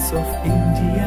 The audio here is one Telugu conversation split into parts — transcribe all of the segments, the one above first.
voice of India.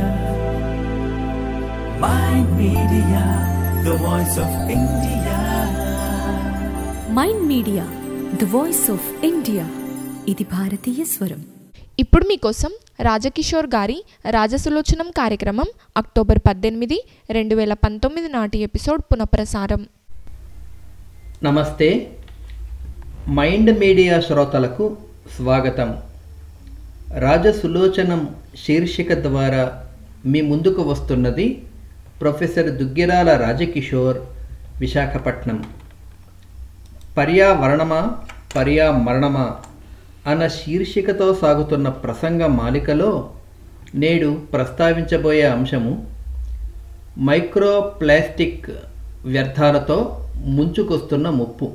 Mind Media, the voice of India. Mind media the voice of India ఇది భారతీయ స్వరం ఇప్పుడు మీకోసం రాజకిషోర్ గారి రాజసులోచనం కార్యక్రమం అక్టోబర్ పద్దెనిమిది రెండు వేల పంతొమ్మిది నాటి ఎపిసోడ్ పునఃప్రసారం నమస్తే మైండ్ మీడియా శ్రోతలకు స్వాగతం రాజసులోచనం శీర్షిక ద్వారా మీ ముందుకు వస్తున్నది ప్రొఫెసర్ దుగ్గిరాల రాజకిషోర్ విశాఖపట్నం పర్యావరణమా పర్యామరణమా అన్న శీర్షికతో సాగుతున్న ప్రసంగ మాలికలో నేడు ప్రస్తావించబోయే అంశము మైక్రో ప్లాస్టిక్ వ్యర్థాలతో ముంచుకొస్తున్న ముప్పు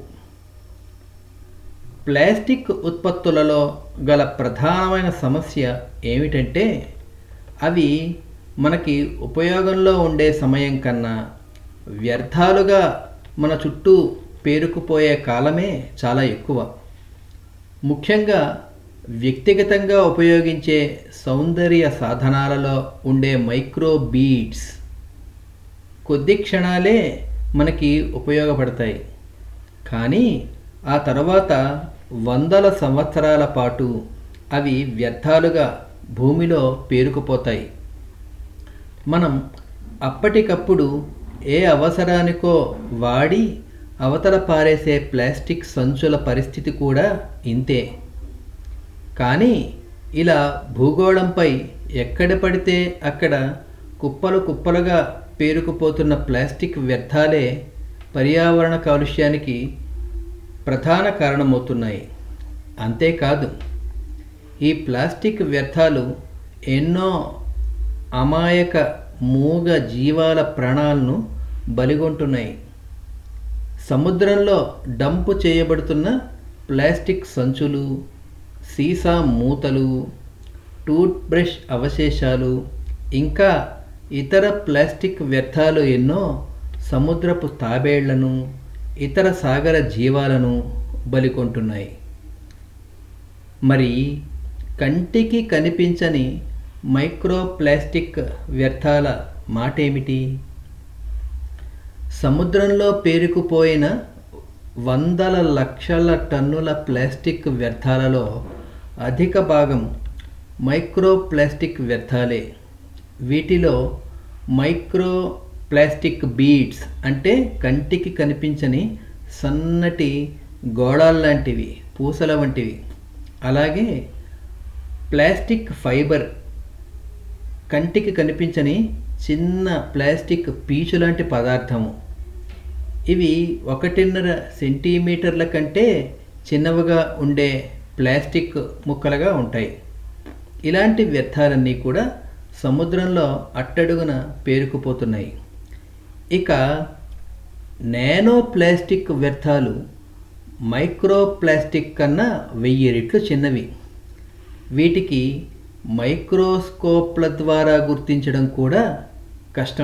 ప్లాస్టిక్ ఉత్పత్తులలో గల ప్రధానమైన సమస్య ఏమిటంటే అవి మనకి ఉపయోగంలో ఉండే సమయం కన్నా వ్యర్థాలుగా మన చుట్టూ పేరుకుపోయే కాలమే చాలా ఎక్కువ ముఖ్యంగా వ్యక్తిగతంగా ఉపయోగించే సౌందర్య సాధనాలలో ఉండే మైక్రో బీడ్స్ కొద్ది క్షణాలే మనకి ఉపయోగపడతాయి కానీ ఆ తర్వాత వందల సంవత్సరాల పాటు అవి వ్యర్థాలుగా భూమిలో పేరుకుపోతాయి మనం అప్పటికప్పుడు ఏ అవసరానికో వాడి అవతల పారేసే ప్లాస్టిక్ సంచుల పరిస్థితి కూడా ఇంతే కానీ ఇలా భూగోళంపై ఎక్కడ పడితే అక్కడ కుప్పలు కుప్పలుగా పేరుకుపోతున్న ప్లాస్టిక్ వ్యర్థాలే పర్యావరణ కాలుష్యానికి ప్రధాన కారణమవుతున్నాయి అంతేకాదు ఈ ప్లాస్టిక్ వ్యర్థాలు ఎన్నో అమాయక మూగ జీవాల ప్రాణాలను బలిగొంటున్నాయి సముద్రంలో డంపు చేయబడుతున్న ప్లాస్టిక్ సంచులు సీసా మూతలు టూత్ బ్రష్ అవశేషాలు ఇంకా ఇతర ప్లాస్టిక్ వ్యర్థాలు ఎన్నో సముద్రపు తాబేళ్లను ఇతర సాగర జీవాలను బలికొంటున్నాయి మరి కంటికి కనిపించని మైక్రో ప్లాస్టిక్ వ్యర్థాల మాటేమిటి సముద్రంలో పేరుకుపోయిన వందల లక్షల టన్నుల ప్లాస్టిక్ వ్యర్థాలలో అధిక భాగం మైక్రో ప్లాస్టిక్ వ్యర్థాలే వీటిలో మైక్రో ప్లాస్టిక్ బీడ్స్ అంటే కంటికి కనిపించని సన్నటి గోళాల్లాంటివి పూసల వంటివి అలాగే ప్లాస్టిక్ ఫైబర్ కంటికి కనిపించని చిన్న ప్లాస్టిక్ పీచు లాంటి పదార్థము ఇవి ఒకటిన్నర సెంటీమీటర్ల కంటే చిన్నవిగా ఉండే ప్లాస్టిక్ ముక్కలుగా ఉంటాయి ఇలాంటి వ్యర్థాలన్నీ కూడా సముద్రంలో అట్టడుగున పేరుకుపోతున్నాయి ఇక నానో ప్లాస్టిక్ వ్యర్థాలు మైక్రో ప్లాస్టిక్ కన్నా వెయ్యి రెట్లు చిన్నవి వీటికి మైక్రోస్కోప్ల ద్వారా గుర్తించడం కూడా కష్టం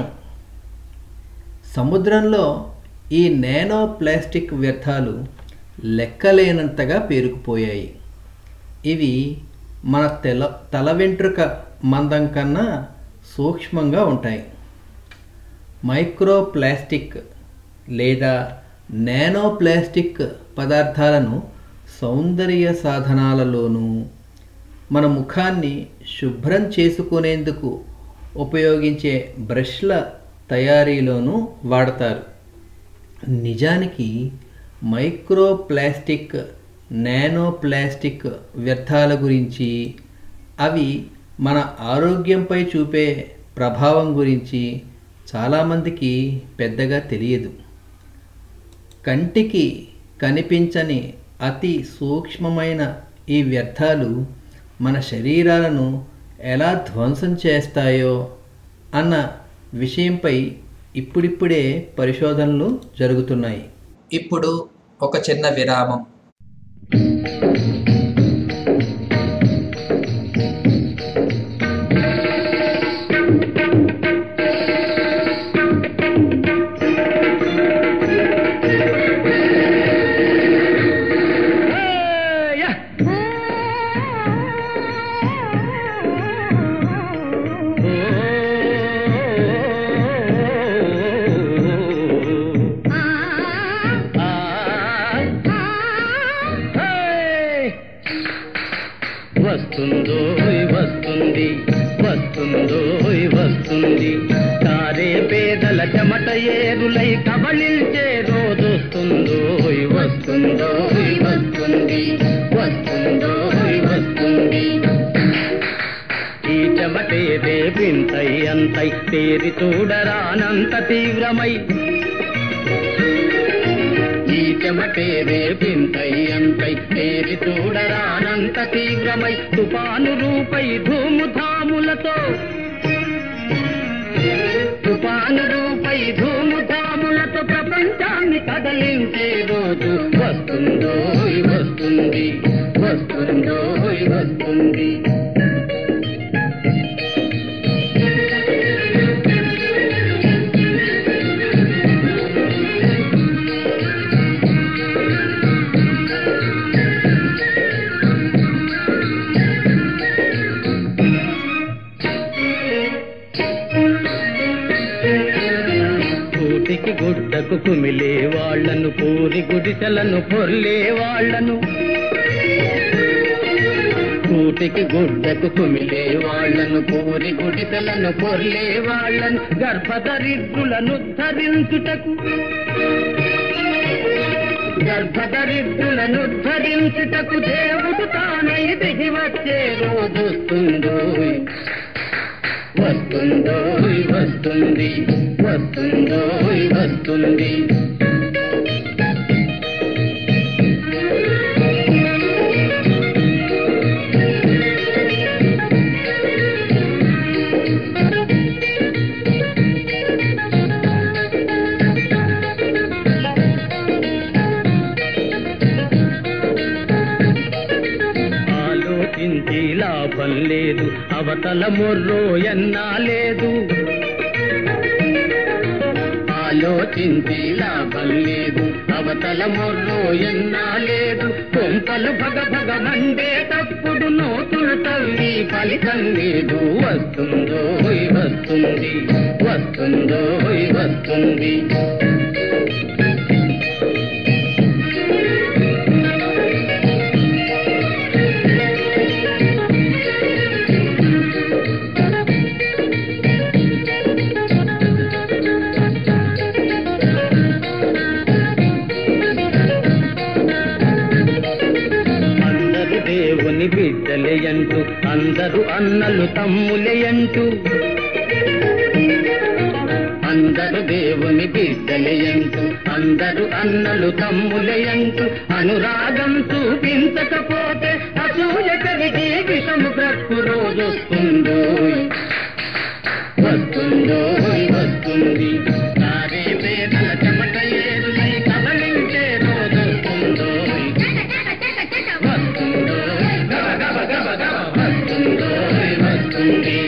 సముద్రంలో ఈ నానో ప్లాస్టిక్ వ్యర్థాలు లెక్కలేనంతగా పేరుకుపోయాయి ఇవి మన తెల తల వెంట్రుక మందం కన్నా సూక్ష్మంగా ఉంటాయి మైక్రో ప్లాస్టిక్ లేదా నానో ప్లాస్టిక్ పదార్థాలను సౌందర్య సాధనాలలోనూ మన ముఖాన్ని శుభ్రం చేసుకునేందుకు ఉపయోగించే బ్రష్ల తయారీలోనూ వాడతారు నిజానికి మైక్రో ప్లాస్టిక్ నానో ప్లాస్టిక్ వ్యర్థాల గురించి అవి మన ఆరోగ్యంపై చూపే ప్రభావం గురించి చాలామందికి పెద్దగా తెలియదు కంటికి కనిపించని అతి సూక్ష్మమైన ఈ వ్యర్థాలు మన శరీరాలను ఎలా ధ్వంసం చేస్తాయో అన్న విషయంపై ఇప్పుడిప్పుడే పరిశోధనలు జరుగుతున్నాయి ఇప్పుడు ఒక చిన్న విరామం వస్తుంది కారే పేదల చెమట ఏరులై కబళించే రోజొస్తుందో వస్తుందో వస్తుంది వస్తుందో వస్తుంది ఈ చెమటే రేపింతై అంతై తేరి చూడరానంత తీవ్రమై ఈ చెమటే రేపింతై అంతై తేరి చూడరానంత తీవ్రమై తుఫాను రూపై ధూముధాములతో తుఫాను రూపై ధూముధాములతో ప్రపంచాన్ని కదలించే రోజు వస్తుందో వస్తుంది వస్తుందో వస్తుంది కూటికి గుడ్డకు కుమిలే వాళ్ళను పూరి గుడిసెలను పొర్లే వాళ్ళను కూటికి గుడ్డకు కుమిలే వాళ్ళను పూరి గుడిసెలను పొర్లే వాళ్ళను గర్భదరిద్రులను ధరించుటకు గర్భదరిద్రులను ధరించుటకు దేవుడు తానై దిగి వచ్చే రోజొస్తుందో వస్తుందో వస్తుంది వస్తుందో వస్తుంది ఆలోచించి లాభం లేదు అవతల మొర్రో ఎన్నా లేదు ఆలోచించి లాభం లేదు అవతల మొర్రో ఎన్నా లేదు కొంపలు భగ భగ మండేటప్పుడు నోతులు తల్లి ఫలితం లేదు వస్తుందో వస్తుంది వస్తుందో వస్తుంది అందరు దేవుని బిడ్డలేయంటూ అందరు అన్నలు తమ్ములేయంటూ అందరు దేవుని బిడ్డలేయంటూ అందరు అన్నలు తమ్ములేయంటూ అనురాగం చూపించకపోతే అసూయ కలిగి విషము బ్రతుకు రోజొస్తుందో వస్తుందో వస్తుంది నారే వేదన చెమట ఏరులై కబలించే రోజొస్తుందో వస్తుందో గబ గబ గబ గబ వస్తుందో వస్తుంది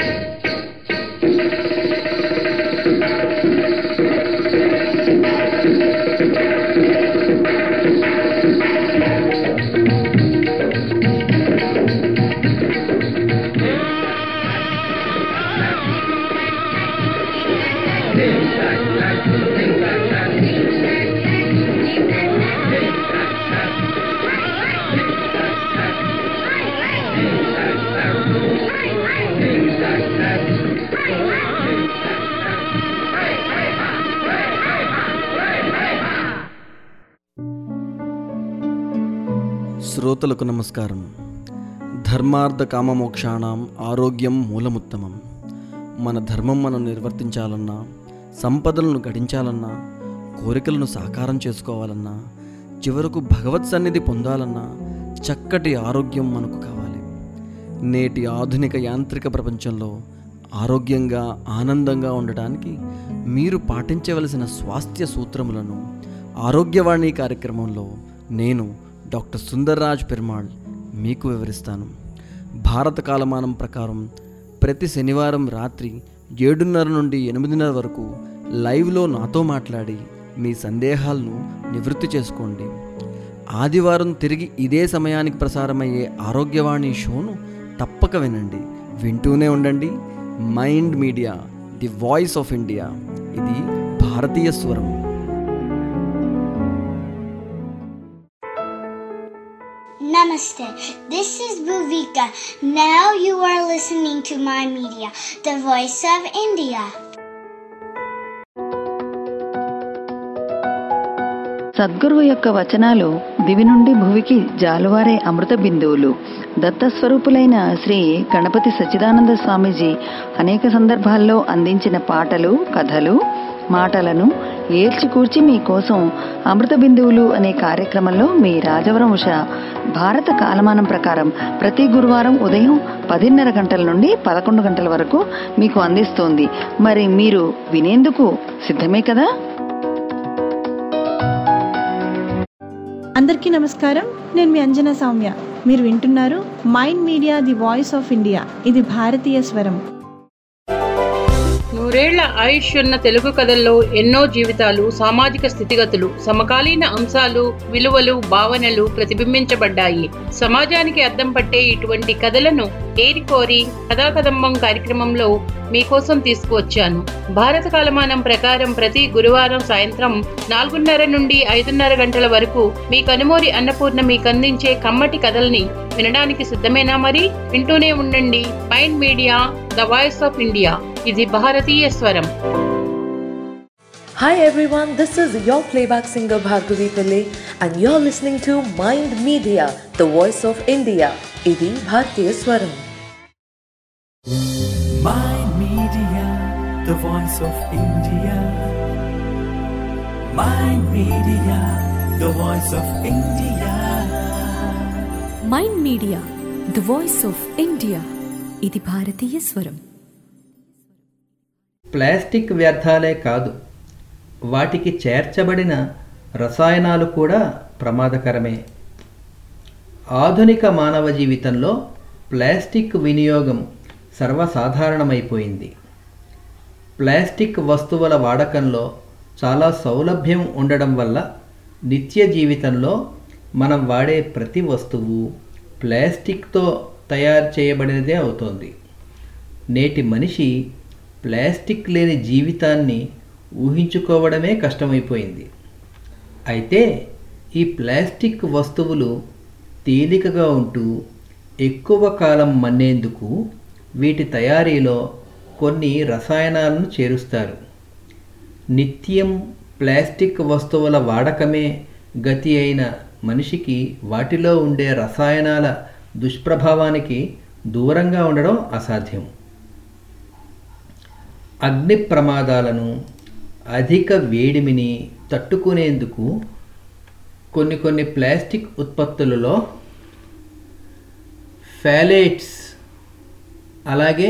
శ్రోతలకు నమస్కారం ధర్మార్థ కామమోక్షాణం ఆరోగ్యం మూలముత్తమం మన ధర్మం మనం నిర్వర్తించాలన్నా సంపదలను గడించాలన్నా కోరికలను సాకారం చేసుకోవాలన్నా చివరకు భగవత్ సన్నిధి పొందాలన్నా చక్కటి ఆరోగ్యం మనకు కావాలి నేటి ఆధునిక యాంత్రిక ప్రపంచంలో ఆరోగ్యంగా ఆనందంగా ఉండటానికి మీరు పాటించవలసిన స్వాస్థ్య సూత్రములను ఆరోగ్యవాణి కార్యక్రమంలో నేను డాక్టర్ సుందర్రాజ్ పెరుమాళ్ మీకు వివరిస్తాను భారత కాలమానం ప్రకారం ప్రతి శనివారం రాత్రి ఏడున్నర నుండి ఎనిమిదిన్నర వరకు లైవ్లో నాతో మాట్లాడి మీ సందేహాలను నివృత్తి చేసుకోండి ఆదివారం తిరిగి ఇదే సమయానికి ప్రసారమయ్యే ఆరోగ్యవాణి షోను తప్పక వినండి వింటూనే ఉండండి mind media the voice of India ఇది భారతీయ స్వరం నమస్తే Namaste. This is Bhuvika. Now you are listening to my media, the voice of India. సద్గురువు యొక్క వచనాలు దివి నుండి భువికి జాలువారే అమృత బిందువులు దత్తస్వరూపులైన శ్రీ గణపతి సచ్చిదానంద స్వామీజీ అనేక సందర్భాల్లో అందించిన పాటలు కథలు మాటలను ఏల్చికూర్చి మీకోసం అమృత బిందువులు అనే కార్యక్రమంలో మీ రాజవరం ఉష భారత కాలమానం ప్రకారం ప్రతి గురువారం ఉదయం పదిన్నర గంటల నుండి పదకొండు గంటల వరకు మీకు అందిస్తోంది మరి మీరు వినేందుకు సిద్ధమే కదా అందరికీ నమస్కారం నేను మీ అంజనా సౌమ్య మీరు వింటున్నారు mind media the voice of India ఇది భారతీయ స్వరం నూరేళ్ల ఆయుష్ ఉన్న తెలుగు కథల్లో ఎన్నో జీవితాలు సామాజిక స్థితిగతులు సమకాలీన అంశాలు విలువలు భావనలు ప్రతిబింబించబడ్డాయి సమాజానికి అద్దం పట్టే ఇటువంటి కథలను ఏరికోరి కథాకదంబం కార్యక్రమంలో మీకోసం తీసుకువచ్చాను భారత కాలమానం ప్రకారం ప్రతి గురువారం సాయంత్రం నాలుగున్నర నుండి ఐదున్నర గంటల వరకు మీ కనుమూరి అన్నపూర్ణ మీకు అందించే కమ్మటి కథల్ని వినడానికి సిద్ధమేనా మరి వింటూనే ఉండండి mind media the voice of India ఇది భారతీయ స్వరం Hi everyone, this is your playback singer Bhargavi Pillai and you're listening to Mind Media, the voice of India. Idi Bhartiya Swaram. Mind Media, the voice of India. Mind Media, the voice of India. Mind media the voice of India ఇది భారతీయ స్వరం ప్లాస్టిక్ వ్యర్థాలే కాదు వాటికి చేర్చబడిన రసాయనాలు కూడా ప్రమాదకరమే ఆధునిక మానవ జీవితంలో ప్లాస్టిక్ వినియోగం సర్వసాధారణమైపోయింది ప్లాస్టిక్ వస్తువుల వాడకంలో చాలా సౌలభ్యం ఉండడం వల్ల నిత్య జీవితంలో మనం వాడే ప్రతి వస్తువు ప్లాస్టిక్తో తయారు చేయబడినదే అవుతోంది నేటి మనిషి ప్లాస్టిక్ లేని జీవితాన్ని ఊహించుకోవడమే కష్టమైపోయింది అయితే ఈ ప్లాస్టిక్ వస్తువులు తేలికగా ఉంటూ ఎక్కువ కాలం మన్నేందుకు వీటి తయారీలో కొన్ని రసాయనాలను చేరుస్తారు నిత్యం ప్లాస్టిక్ వస్తువుల వాడకమే గతి అయిన మనిషికి వాటిలో ఉండే రసాయనాల దుష్ప్రభావానికి దూరంగా ఉండడం అసాధ్యం అగ్ని ప్రమాదాలను అధిక వేడిమిని తట్టుకునేందుకు కొన్ని కొన్ని ప్లాస్టిక్ ఉత్పత్తులలో ఫాలేట్స్ అలాగే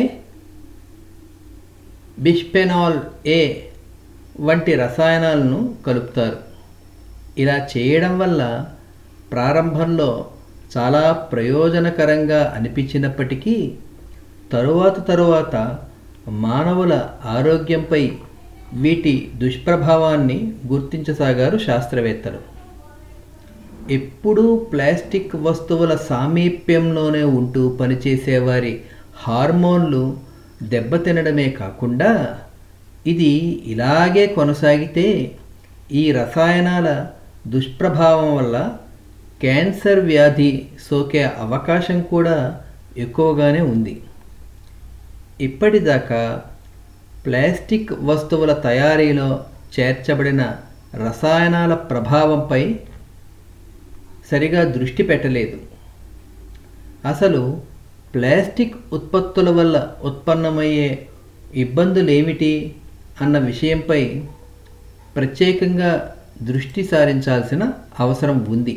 బిస్పెనాల్ ఏ వంటి రసాయనాలను కలుపుతారు ఇలా చేయడం వల్ల ప్రారంభంలో చాలా ప్రయోజనకరంగా అనిపించినప్పటికీ తరువాత తరువాత మానవుల ఆరోగ్యంపై వీటి దుష్ప్రభావాన్ని గుర్తించసాగారు శాస్త్రవేత్తలు ఎప్పుడూ ప్లాస్టిక్ వస్తువుల సామీప్యంలోనే ఉంటూ పనిచేసేవారి హార్మోన్లు దెబ్బతినడమే కాకుండా ఇది ఇలాగే కొనసాగితే ఈ రసాయనాల దుష్ప్రభావం వల్ల క్యాన్సర్ వ్యాధి సోకే అవకాశం కూడా ఎక్కువగానే ఉంది ఇప్పటిదాకా ప్లాస్టిక్ వస్తువుల తయారీలో చేర్చబడిన రసాయనాల ప్రభావంపై సరిగా దృష్టి పెట్టలేదు అసలు ప్లాస్టిక్ ఉత్పత్తుల వల్ల ఉత్పన్నమయ్యే ఇబ్బందులేమిటి అన్న విషయంపై ప్రత్యేకంగా దృష్టి సారించాల్సిన అవసరం ఉంది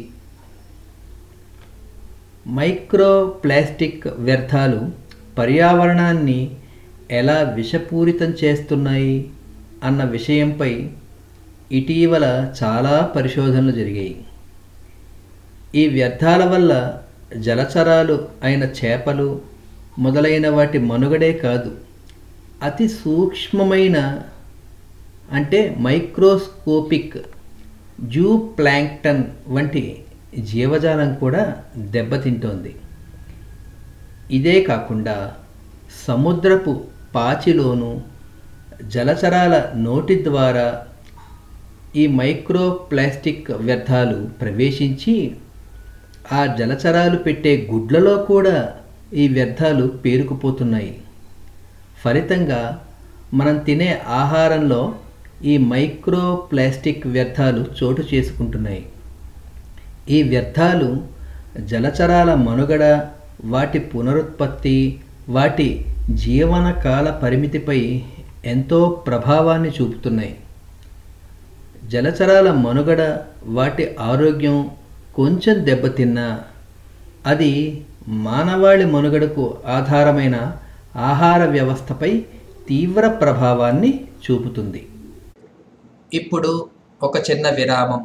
మైక్రో ప్లాస్టిక్ వ్యర్థాలు పర్యావరణాన్ని ఎలా విషపూరితం చేస్తున్నాయి అన్న విషయంపై ఇటీవల చాలా పరిశోధనలు జరిగాయి ఈ వ్యర్థాల వల్ల జలచరాలు అయిన చేపలు మొదలైన వాటి మనుగడే కాదు అతి సూక్ష్మమైన అంటే మైక్రోస్కోపిక్ జూ ప్లాంక్టన్ వంటి జీవజాలం కూడా దెబ్బతింటోంది ఇదే కాకుండా సముద్రపు పాచిలోను జలచరాల నోటి ద్వారా ఈ మైక్రో ప్లాస్టిక్ వ్యర్థాలు ప్రవేశించి ఆ జలచరాలు పెట్టే గుడ్లలో కూడా ఈ వ్యర్థాలు పేరుకుపోతున్నాయి ఫలితంగా మనం తినే ఆహారంలో ఈ మైక్రో ప్లాస్టిక్ వ్యర్థాలు చోటు చేసుకుంటున్నాయి ఈ వ్యర్థాలు జలచరాల మనుగడ వాటి పునరుత్పత్తి వాటి జీవన కాల పరిమితిపై ఎంతో ప్రభావాన్ని చూపుతున్నాయి జలచరాల మనుగడ వాటి ఆరోగ్యం కొంచెం దెబ్బతిన్నా అది మానవాళి మనుగడకు ఆధారమైన ఆహార వ్యవస్థపై తీవ్ర ప్రభావాన్ని చూపుతుంది ఇప్పుడు ఒక చిన్న విరామం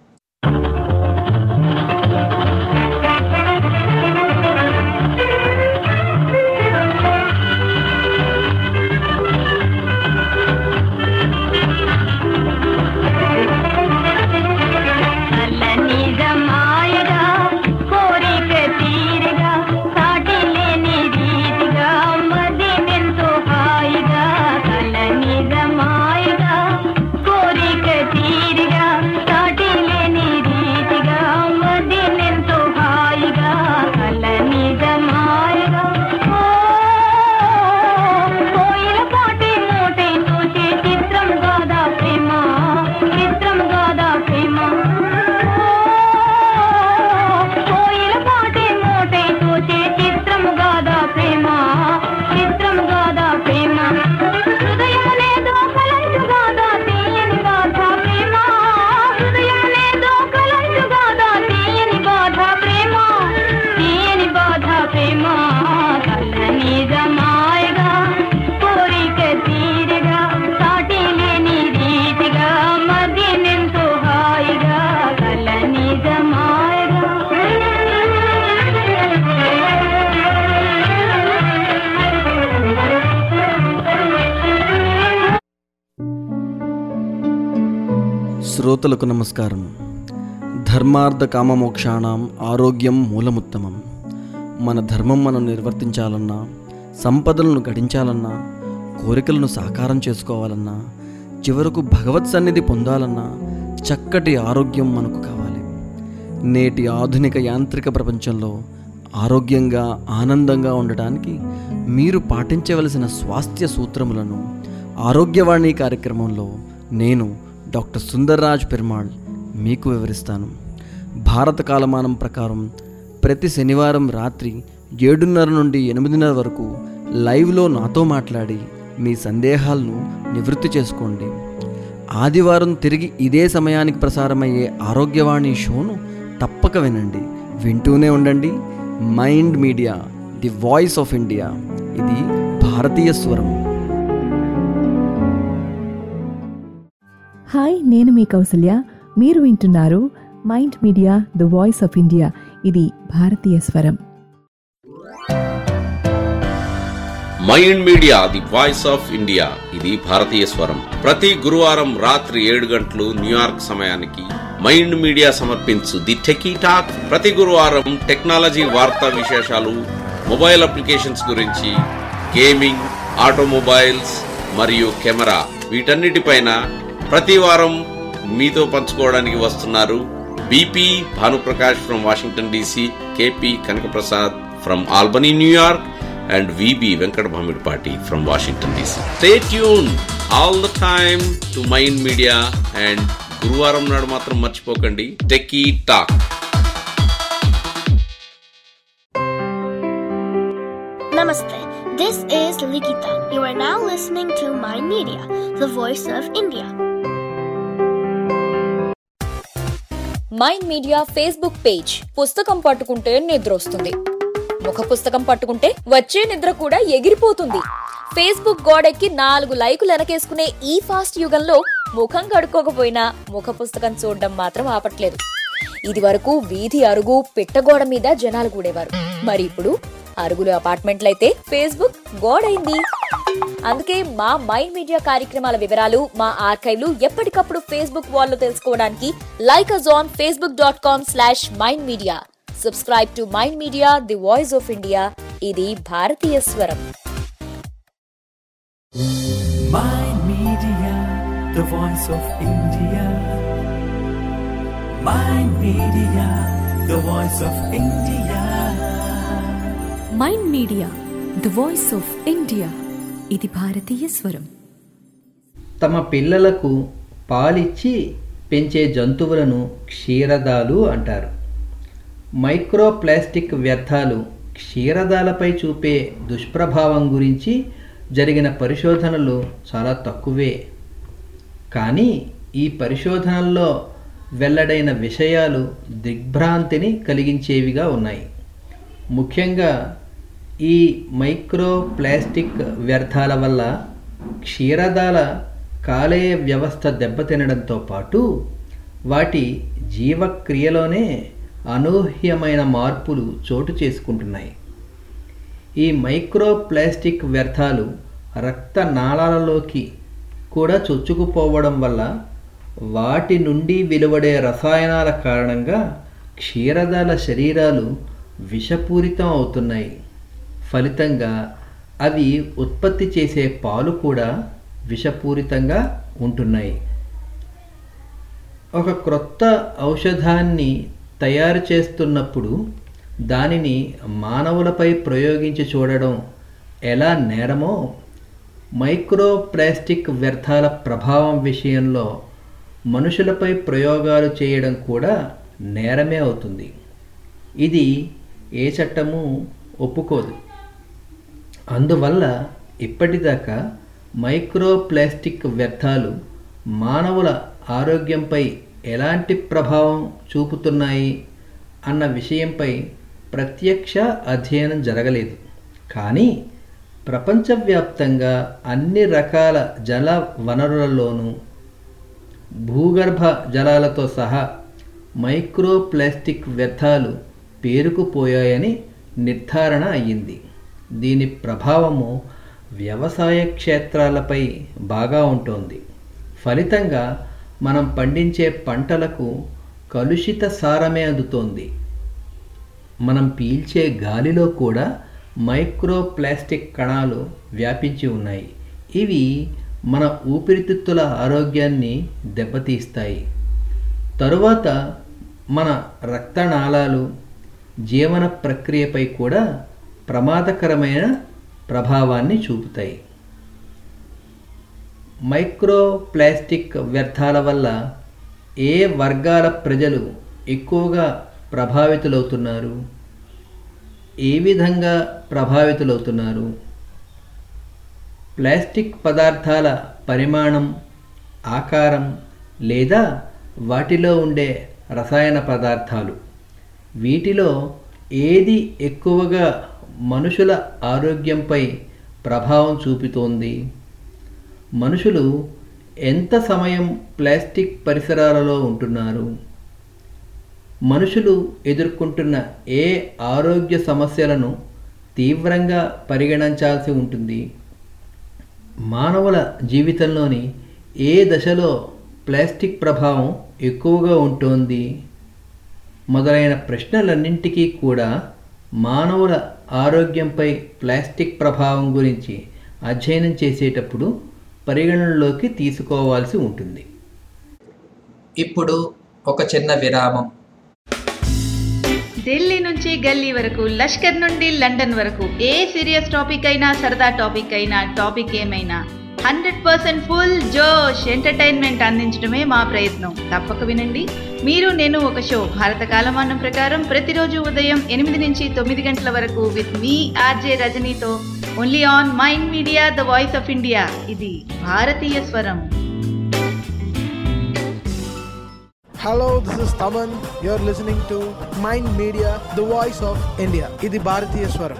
నిజమాయగా కోరిక తీరగా సాటి లేని రీతిగా మది ఎంతో హాయిగా కల నిజమాయగా కోరిక తీరగా సాటి లేని రీతిగా మది ఎంతో హాయిగా కల నిజమాయగా కోయిల పాటి మూటై తోచే చిత్రం గాదా ప్రేమ చిత్రం గాదా ప్రేమ కోయిల పాటి మూటై తోచే చిత్రం గాదా ప్రేమ చిత్రం గాదా ప్రేమ హృదయమునేదో కలంచు గాదా తీయని గాథ ప్రేమ హృదయమునేదో కలంచు గాదా తీయని గాథ ప్రేమ తీయని బాధ ప్రేమ కళ్ళ నిజమాయగా కోరిక తీరగా సాటి లేని రీతిగా మధ్య నెంతో హాయిగా కళ్ళ నిజమాయగా శ్రోతలకు నమస్కారం ధర్మార్థ కామమోక్షాణం ఆరోగ్యం మూలముత్తమం మన ధర్మం మనం నిర్వర్తించాలన్నా సంపదలను గడించాలన్నా కోరికలను సాకారం చేసుకోవాలన్నా చివరకు భగవత్ సన్నిధి పొందాలన్నా చక్కటి ఆరోగ్యం మనకు కావాలి నేటి ఆధునిక యాంత్రిక ప్రపంచంలో ఆరోగ్యంగా ఆనందంగా ఉండటానికి మీరు పాటించవలసిన స్వాస్థ్య సూత్రములను ఆరోగ్యవాణి కార్యక్రమంలో నేను డాక్టర్ సుందర్రాజ్ పెరుమాళ్ మీకు వివరిస్తాను భారత కాలమానం ప్రకారం ప్రతి శనివారం రాత్రి ఏడున్నర నుండి ఎనిమిదిన్నర వరకు లైవ్లో నాతో మాట్లాడి మీ సందేహాలను నివృత్తి చేసుకోండి ఆదివారం తిరిగి ఇదే సమయానికి ప్రసారమయ్యే ఆరోగ్యవాణి షోను తప్పక వినండి వింటూనే ఉండండి mind media the voice of India ఇది భారతీయ స్వరం హాయ్ నేను మీ కౌసల్య మీరు వింటున్నారు mind media the voice of India ఇది భారతీయ స్వరం Mind media the voice of India ఇది భారతీయ స్వరం ప్రతి గురువారం రాత్రి ఏడు గంటలు న్యూయార్క్ సమయానికి మైండ్ మీడియా సమర్పించు ది టెకీ టాక్ ప్రతి గురువారం టెక్నాలజీ వార్తా విశేషాలు మొబైల్ అప్లికేషన్స్ గురించి గేమింగ్ ఆటోమొబైల్స్ మరియు కెమెరా వీటన్నిటిపైన ప్రతి వారం మీతో పంచుకోవడానికి వస్తున్నారు BP Bhanuprakash from Washington DC KP Kanakaprasad from Albany New York and VB Venkat Bhamidpati from Washington DC. Stay tuned all the time to Mind Media and గురువారం నాడు మాత్రం మర్చిపోకండి techie talk Namaste. This is Likita. You are now listening to My Media, the voice of India. Mind Media Facebook page పుస్తకం పట్టుకుంటే నిద్ర వస్తుంది ముఖ పుస్తకం పట్టుకుంటే వచ్చే నిద్ర కూడా ఎగిరిపోతుంది ఫేస్బుక్ గోడెక్కి నాలుగు లైకులు వెనకేసుకునే ఈ ఫాస్ట్ యుగంలో ముఖం కడుక్కోకపోయినా ముఖ పుస్తకం చూడడం మాత్రం ఆపట్లేదు ఇది వరకు వీధి అరుగు పిట్టగోడ మీద జనాలు కూడేవారు మరి ఇప్పుడు అరుగులు అపార్ట్మెంట్లయితే ఫేస్బుక్ గోడైంది అందుకే మా మైండ్ మీడియా కార్యక్రమాల వివరాలు మా ఆర్కైవ్లు ఎప్పటికప్పుడు ఫేస్బుక్ వాల్లో తెలుసుకోవడానికి like us on Facebook dot com slash Mind Media subscribe to Mind media the voice of India ఇది భారతీయ స్వరం Mind Media, the voice of India. Mind Media, the voice of India. Mind media the voice of India ఇది భారతీయ స్వరం తమ పిల్లలకు పాలిచ్చి పెంచే జంతువులను క్షీరదాలు అంటారు మైక్రో ప్లాస్టిక్ వ్యర్థాలు క్షీరదాలపై చూపే దుష్ప్రభావం గురించి జరిగిన పరిశోధనలు చాలా తక్కువే కానీ ఈ పరిశోధనల్లో వెల్లడైన విషయాలు దిగ్భ్రాంతిని కలిగించేవిగా ఉన్నాయి ముఖ్యంగా ఈ మైక్రో ప్లాస్టిక్ వ్యర్థాల వల్ల క్షీరదాల కాలేయ వ్యవస్థ దెబ్బతినడంతో పాటు వాటి జీవక్రియలోనే అనూహ్యమైన మార్పులు చోటు చేసుకుంటున్నాయి ఈ మైక్రో ప్లాస్టిక్ వ్యర్థాలు రక్త నాళాలలోకి కూడా చొచ్చుకుపోవడం వల్ల వాటి నుండి వెలువడే రసాయనాల కారణంగా క్షీరదాల శరీరాలు విషపూరితం అవుతున్నాయి ఫలితంగా అవి ఉత్పత్తి చేసే పాలు కూడా విషపూరితంగా ఉంటున్నాయి ఒక క్రొత్త ఔషధాన్ని తయారు చేస్తున్నప్పుడు దానిని మానవులపై ప్రయోగించి చూడడం ఎలా నేరమో మైక్రో ప్లాస్టిక్ వ్యర్థాల ప్రభావం విషయంలో మనుషులపై ప్రయోగాలు చేయడం కూడా నేరమే అవుతుంది ఇది ఏ చట్టము ఒప్పుకోదు అందువల్ల ఇప్పటిదాకా మైక్రో ప్లాస్టిక్ వ్యర్థాలు మానవుల ఆరోగ్యంపై ఎలాంటి ప్రభావం చూపుతున్నాయి అన్న విషయంపై ప్రత్యక్ష అధ్యయనం జరగలేదు కానీ ప్రపంచవ్యాప్తంగా అన్ని రకాల జల వనరులలోనూ భూగర్భ జలాలతో సహా మైక్రో ప్లాస్టిక్ వ్యర్థాలు పేరుకుపోయాయని నిర్ధారణ అయ్యింది దీని ప్రభావము వ్యవసాయ క్షేత్రాలపై బాగా ఉంటుంది ఫలితంగా మనం పండించే పంటలకు కలుషిత సారమే అందుతోంది మనం పీల్చే గాలిలో కూడా మైక్రో ప్లాస్టిక్ కణాలు వ్యాపించి ఉన్నాయి ఇవి మన ఊపిరితిత్తుల ఆరోగ్యాన్ని దెబ్బతీస్తాయి తరువాత మన రక్తనాళాలు జీవన ప్రక్రియపై కూడా ప్రమాదకరమైన ప్రభావాన్ని చూపుతాయి మైక్రో ప్లాస్టిక్ వ్యర్థాల వల్ల ఏ వర్గాల ప్రజలు ఎక్కువగా ప్రభావితులవుతున్నారు ఏ విధంగా ప్రభావితులవుతున్నారు ప్లాస్టిక్ పదార్థాల పరిమాణం ఆకారం లేదా వాటిలో ఉండే రసాయన పదార్థాలు వీటిలో ఏది ఎక్కువగా మనుషుల ఆరోగ్యంపై ప్రభావం చూపుతోంది మనుషులు ఎంత సమయం ప్లాస్టిక్ పరిసరాలలో ఉంటున్నారు మనుషులు ఎదుర్కొంటున్న ఏ ఆరోగ్య సమస్యలను తీవ్రంగా పరిగణించాల్సి ఉంటుంది మానవుల జీవితంలోని ఏ దశలో ప్లాస్టిక్ ప్రభావం ఎక్కువగా ఉంటుంది మొదలైన ప్రశ్నలన్నింటికీ కూడా మానవుల ఆరోగ్యంపై ప్లాస్టిక్ ప్రభావం గురించి అధ్యయనం చేసేటప్పుడు పరిగణనలోకి తీసుకోవాల్సి ఉంటుంది ఇప్పుడు ఒక చిన్న విరామం ఢిల్లీ నుంచి గల్లీ వరకు లష్కర్ నుండి లండన్ వరకు ఏ సీరియస్ టాపిక్ అయినా సరదా టాపిక్ అయినా టాపిక్ ఏమైనా హండ్రెడ్ పర్సెంట్ ఫుల్ జోష్ ఎంటర్టైన్మెంట్ అందించడమే మా ప్రయత్నం తప్పక వినండి మీరు నేను ఒక షో భారత కాలమానం ప్రకారం ప్రతిరోజు ఉదయం ఎనిమిది నుంచి తొమ్మిది గంటల వరకు విత్ మీ ఆర్జే రజనీతో only on Mind media the voice of India ఇది భారతీయ స్వరం Hello, this is Taman. You're listening to Mind Media, the voice of India. ఇది భారతీయ స్వరం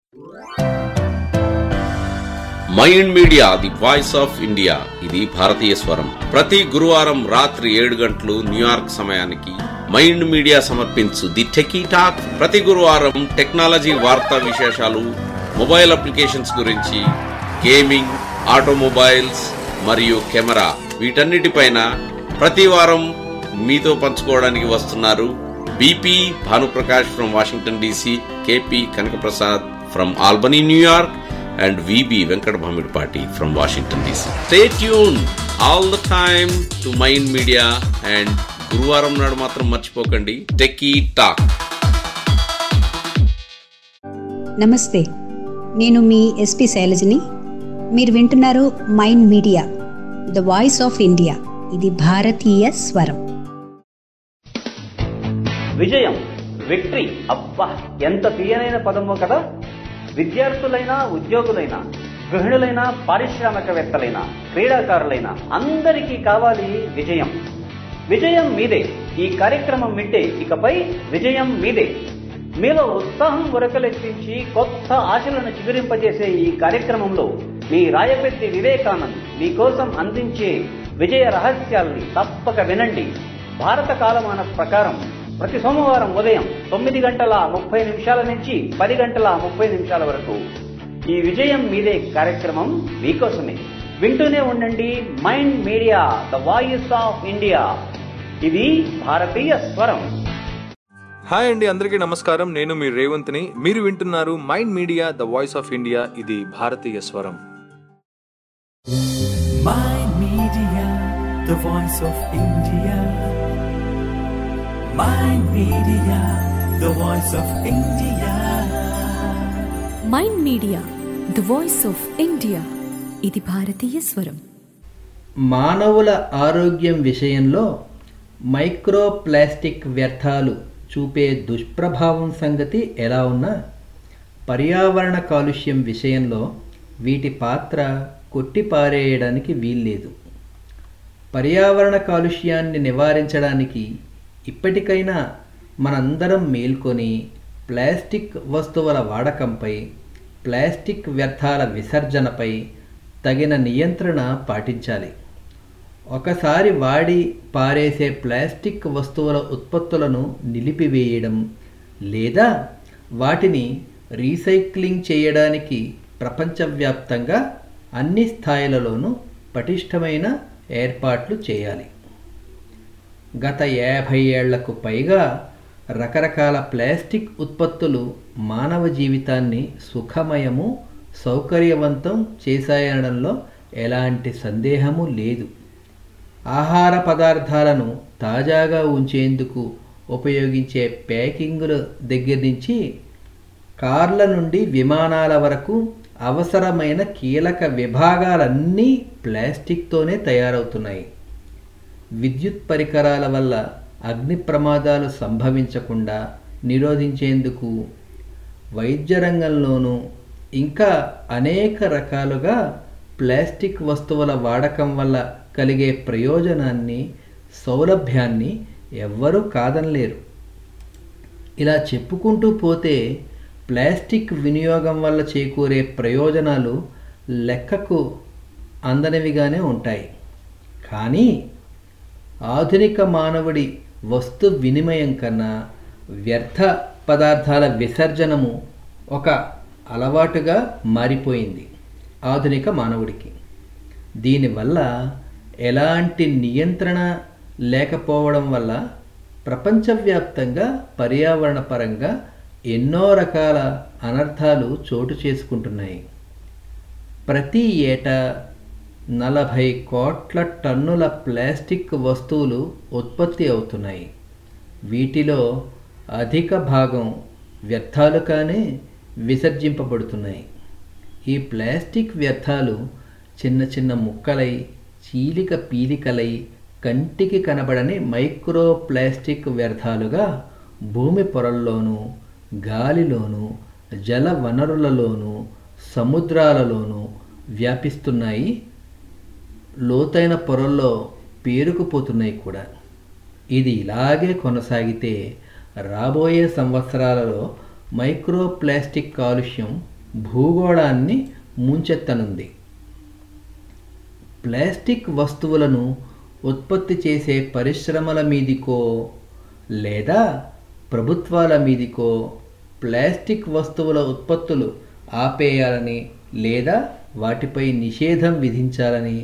Mind media the voice of India ఇది భారతీయ స్వరం ప్రతి గురువారం రాత్రి ఏడు గంటలు న్యూయార్క్ సమయానికి మైండ్ మీడియా సమర్పించు ది టెకీ టాక్ ప్రతి గురువారం టెక్నాలజీ వార్తా విశేషాలు మొబైల్ అప్లికేషన్స్ గురించి గేమింగ్ ఆటోమొబైల్స్ మరియు కెమెరా వీటన్నిటిపైన ప్రతి వారం మీతో పంచుకోవడానికి వస్తున్నారు BP Bhanuprakash from Washington DC KP Kanakaprasad from Albany New York and VB Venkat Bhamidpati from Washington DC. Stay tuned all the time to Mind Media and గురువారం నాడు మాత్రం మర్చిపోకండి టెకీ టాక్ నమస్తే నేను మీ ఎస్పి శైలజని మీరు వింటున్నారు mind media the voice of India ఇది భారతీయ స్వరం విజయం విక్టరీ అబ్బా ఎంత తీయనైన పదమో కదా విద్యార్థులైనా ఉద్యోగులైనా గృహిణులైనా పారిశ్రామికవేత్తలైనా క్రీడాకారులైన అందరికీ కావాలి విజయం విజయం మీదే ఈ కార్యక్రమం వింటే ఇకపై విజయం మీదే మీలో ఉత్సాహం ఉరకలెత్తించి కొత్త ఆశలను చిగురింపజేసే ఈ కార్యక్రమంలో మీ రాయపెట్టి వివేకానంద్ మీకోసం అందించే విజయ రహస్యాల్ని తప్పక వినండి భారత కాలమాన ప్రకారం ప్రతి సోమవారం ఉదయం తొమ్మిది గంటల ముప్పై నిమిషాల నుంచి పది గంటల ముప్పై నిమిషాల వరకు ఈ విజయం మీదే కార్యక్రమం మీకోసమే వింటూనే ఉండండి mind media the voice of India ఇది భారతీయ స్వరం హాయ్ అండి అందరికీ నమస్కారం నేను మీ రేవంత్ని మీరు వింటున్నారు mind media the voice of India ఇది భారతీయ స్వరం Mind Media, the voice of India. Mind Media, the voice of India. Mind media the voice of India ఇది భారతీయ స్వరం మానవుల ఆరోగ్యం విషయంలో మైక్రో ప్లాస్టిక్ వ్యర్థాలు చూపే దుష్ప్రభావం సంగతి ఎలా ఉన్నా పర్యావరణ కాలుష్యం విషయంలో వీటి పాత్ర కొట్టిపారేయడానికి వీల్లేదు పర్యావరణ కాలుష్యాన్ని నివారించడానికి ఇప్పటికైనా మనందరం మేల్కొని ప్లాస్టిక్ వస్తువుల వాడకంపై ప్లాస్టిక్ వ్యర్థాల విసర్జనపై తగిన నియంత్రణ పాటించాలి ఒకసారి వాడి పారేసే ప్లాస్టిక్ వస్తువుల ఉత్పత్తులను నిలిపివేయడం లేదా వాటిని రీసైక్లింగ్ చేయడానికి ప్రపంచవ్యాప్తంగా అన్ని స్థాయిలలోనూ పటిష్టమైన ఏర్పాట్లు చేయాలి గత యాభై ఏళ్లకు పైగా రకరకాల ప్లాస్టిక్ ఉత్పత్తులు మానవ జీవితాన్ని సుఖమయము సౌకర్యవంతం చేశాయనడంలో ఎలాంటి సందేహము లేదు ఆహార పదార్థాలను తాజాగా ఉంచేందుకు ఉపయోగించే ప్యాకింగుల దగ్గర నుంచి కార్ల నుండి విమానాల వరకు అవసరమైన కీలక విభాగాలన్నీ ప్లాస్టిక్తోనే తయారవుతున్నాయి విద్యుత్ పరికరాల వల్ల అగ్ని ప్రమాదాలు సంభవించకుండా నిరోధించేందుకు వైద్య రంగంలోనూ ఇంకా అనేక రకాలుగా ప్లాస్టిక్ వస్తువుల వాడకం వల్ల కలిగే ప్రయోజనాన్ని సౌలభ్యాన్ని ఎవ్వరూ కాదనలేరు ఇలా చెప్పుకుంటూ పోతే ప్లాస్టిక్ వినియోగం వల్ల చేకూరే ప్రయోజనాలు లెక్కకు అందనివిగానే ఉంటాయి కానీ ఆధునిక మానవుడి వస్తు వినిమయం కన్నా వ్యర్థ పదార్థాల విసర్జనము ఒక అలవాటుగా మారిపోయింది ఆధునిక మానవుడికి దీనివల్ల ఎలాంటి నియంత్రణ లేకపోవడం వల్ల ప్రపంచవ్యాప్తంగా పర్యావరణ పరంగా ఎన్నో రకాల అనర్థాలు చోటు చేసుకుంటున్నాయి ప్రతి ఏటా నలభై కోట్ల టన్నుల ప్లాస్టిక్ వస్తువులు ఉత్పత్తి అవుతున్నాయి వీటిలో అధిక భాగం వ్యర్థాలుగానే విసర్జింపబడుతున్నాయి ఈ ప్లాస్టిక్ వ్యర్థాలు చిన్న చిన్న ముక్కలై చీలిక పీలికలై కంటికి కనబడని మైక్రో ప్లాస్టిక్ వ్యర్థాలుగా భూమి పొరల్లోనూ గాలిలోనూ జల వనరులలోనూ సముద్రాలలోనూ వ్యాపిస్తున్నాయి లోతైన పొరల్లో పేరుకుపోతున్నాయి కూడా ఇది ఇలాగే కొనసాగితే రాబోయే సంవత్సరాలలో మైక్రో ప్లాస్టిక్ కాలుష్యం భూగోళాన్ని ముంచెత్తనుంది ప్లాస్టిక్ వస్తువులను ఉత్పత్తి చేసే పరిశ్రమల మీదికో లేదా ప్రభుత్వాల మీదికో ప్లాస్టిక్ వస్తువుల ఉత్పత్తులు ఆపేయాలని లేదా వాటిపై నిషేధం విధించాలని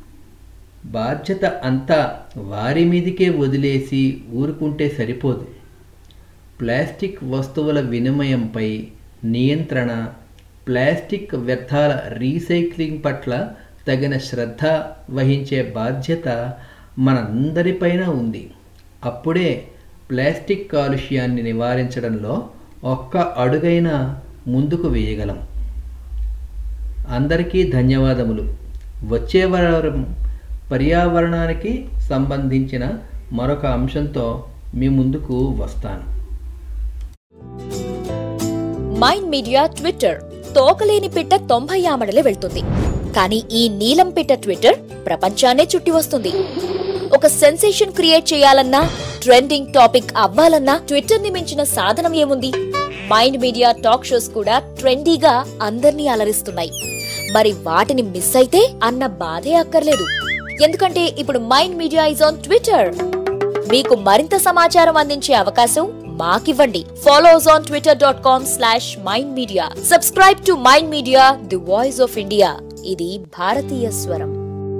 బాధ్యత అంతా వారి మీదికే వదిలేసి ఊరుకుంటే సరిపోదు ప్లాస్టిక్ వస్తువుల వినిమయంపై నియంత్రణ ప్లాస్టిక్ వ్యర్థాల రీసైక్లింగ్ పట్ల తగిన శ్రద్ధ వహించే బాధ్యత మనందరిపైన ఉంది అప్పుడే ప్లాస్టిక్ కాలుష్యాన్ని నివారించడంలో ఒక్క అడుగైన ముందుకు వేయగలం అందరికీ ధన్యవాదములు వచ్చే వారం పర్యావరణానికి సంబంధించిన మరొక అంశంతో మీ ముందుకు వస్తాను మైండ్ మీడియా ట్విట్టర్ తోకలేని పిట్ట తొంభై ఆమడలే వెళ్తుంది కానీ ఈ నీలం పిట్ట ట్విట్టర్ ప్రపంచాన్నే చుట్టి వస్తుంది ఒక సెన్సేషన్ క్రియేట్ చేయాలన్నా ట్రెండింగ్ టాపిక్ అవ్వాలన్నా ట్విట్టర్ ని మించిన సాధనం ఏముంది మైండ్ మీడియా టాక్ షోస్ కూడా ట్రెండీగా అందర్నీ అలరిస్తున్నాయి మరి వాటిని మిస్ అయితే అన్న బాధే అక్కర్లేదు ఎందుకంటే ఇప్పుడు Mind Media is on Twitter మీకు మరింత సమాచారం అందించే అవకాశం మాకివ్వండి follow us on Twitter dot com slash Mind Media subscribe to Mind media the voice of India ఇది భారతీయ స్వరం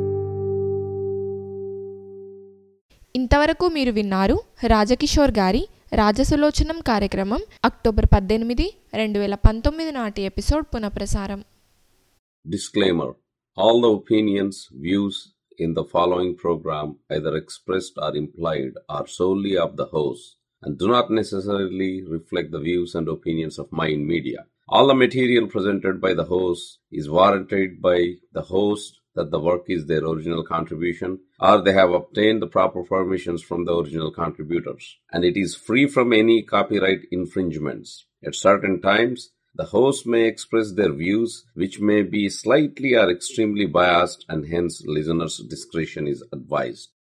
ఇంతవరకు మీరు విన్నారు రాజకిషోర్ గారి రాజసులోచనం కార్యక్రమం అక్టోబర్ పద్దెనిమిది రెండు వేల పంతొమ్మిది నాటి ఎపిసోడ్ పునఃప్రసారం Disclaimer All the opinions, views in the following program, either expressed or implied, are solely of the host and do not necessarily reflect the views and opinions of Mind Media. All the material presented by the host is warranted by the host that the work is their original contribution or they have obtained the proper permissions from the original contributors and it is free from any copyright infringements. At certain times, the host may express their views, which may be slightly or extremely biased, and hence listeners' discretion is advised.